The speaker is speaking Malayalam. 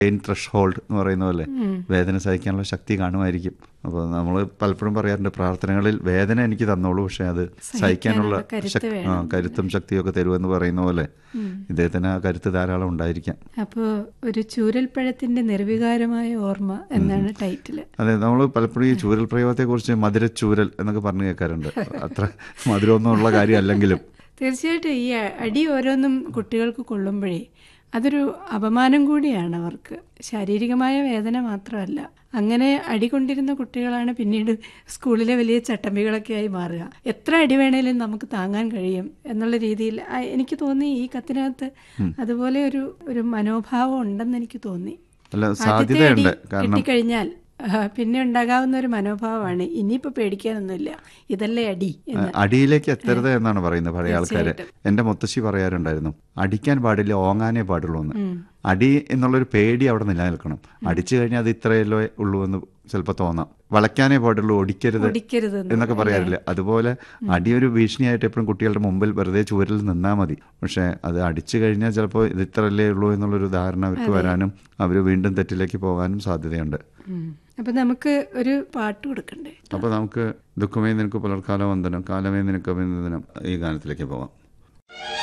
പെയിൻ ത്രഷ് ഹോൾഡ് എന്ന് പറയുന്ന പോലെ വേദന സഹിക്കാനുള്ള ശക്തി കാണുമായിരിക്കും അപ്പോൾ നമ്മൾ പലപ്പോഴും പറയാറുണ്ട് പ്രാർത്ഥനകളിൽ വേദന എനിക്ക് തന്നോളൂ പക്ഷെ അത് സഹിക്കാനുള്ള കരുത്ത് ശക്- ആ, കരുത്തും ശക്തിയും ഒക്കെ തരുമെന്ന് പറയുന്ന പോലെ ഇദ്ദേഹത്തിന് ആ കരുത്ത് ധാരാളം ഉണ്ടായിരിക്കാം അപ്പോൾ ഒരു ചൂരൽപ്പഴത്തിന്റെ നിർവികാരമായ ഓർമ്മ എന്നാണ് ടൈറ്റില് അതെ നമ്മൾ പലപ്പോഴും ഈ ചൂരൽ പ്രയോഗത്തെക്കുറിച്ച് മധുരച്ചൂരൽ എന്നൊക്കെ പറഞ്ഞു കേൾക്കാറുണ്ട് അത്ര മധുരമൊന്നും ഉള്ള കാര്യമല്ലെങ്കിലും തീർച്ചയായിട്ടും ഈ അ- അടി ഓരോന്നും കുട്ടികൾക്ക് കൊള്ളുമ്പോഴേ അതൊരു അപമാനം കൂടിയാണ് അവർക്ക് ശാരീരികമായ വേദന മാത്രമല്ല അങ്ങനെ അടി കൊണ്ടിരുന്ന കുട്ടികളാണ് പിന്നീട് സ്കൂളിലെ വലിയ ചട്ടമ്പികളൊക്കെ ആയി മാറുക എത്ര അടി വേണേലും നമുക്ക് താങ്ങാൻ കഴിയും എന്നുള്ള രീതിയിൽ ആ, എനിക്ക് തോന്നി ഈ കത്തിനകത്ത് അതുപോലെ ഒരു ഒരു മനോഭാവം ഉണ്ടെന്ന് എനിക്ക് തോന്നി അല്ല ആദ്യത്തെ അടി സാധ്യതയുണ്ട് കാരണം കിട്ടിക്കഴിഞ്ഞാൽ ആ, പിന്നെ ഉണ്ടാകാവുന്ന ഒരു മനോഭാവമാണ് ഇനിയിപ്പോ പേടിക്കാനൊന്നുമില്ല ഇതല്ലേ അടി എന്ന് അടിയിലേക്ക് എത്തരുത് എന്നാണ് പറയുന്നത് പഴയ ആൾക്കാര് എന്റെ മുത്തശ്ശി പറയാറുണ്ടായിരുന്നു അടിക്കാൻ പാടില്ല ഓങ്ങാനേ പാടുള്ളൂ എന്ന് അടി എന്നുള്ളൊരു പേടി അവിടെ നിലനിൽക്കണം അടിച്ചു കഴിഞ്ഞാൽ അത് ഇത്രയല്ലോ ഉള്ളൂ എന്ന് ചിലപ്പോൾ തോന്നാം വളയ്ക്കാനേ പാടുള്ളൂ ഒടിക്കരുത് ഒടിക്കരുത് എന്നൊക്കെ പറയാറില്ല അതുപോലെ അടിയൊരു ഭീഷണിയായിട്ട് എപ്പോഴും കുട്ടികളുടെ മുമ്പിൽ വെറുതെ ചുവരിൽ നിന്നാൽ മതി പക്ഷെ അത് അടിച്ചു കഴിഞ്ഞാൽ ചിലപ്പോൾ ഇത് ഇത്രയല്ലേ ഉള്ളൂ എന്നുള്ളൊരു ധാരണ അവർക്ക് വരാനും അവർ വീണ്ടും തെറ്റിലേക്ക് പോകാനും സാധ്യതയുണ്ട് അപ്പൊ നമുക്ക് ഒരു പാട്ട് കൊടുക്കണ്ടേ അപ്പോൾ നമുക്ക് ദുഃഖമേ നിനക്ക് പുലർക്കാല വന്ദനം കാലമേ നിനക്ക് അഭിനന്ദനം ഈ ഗാനത്തിലേക്ക് പോവാം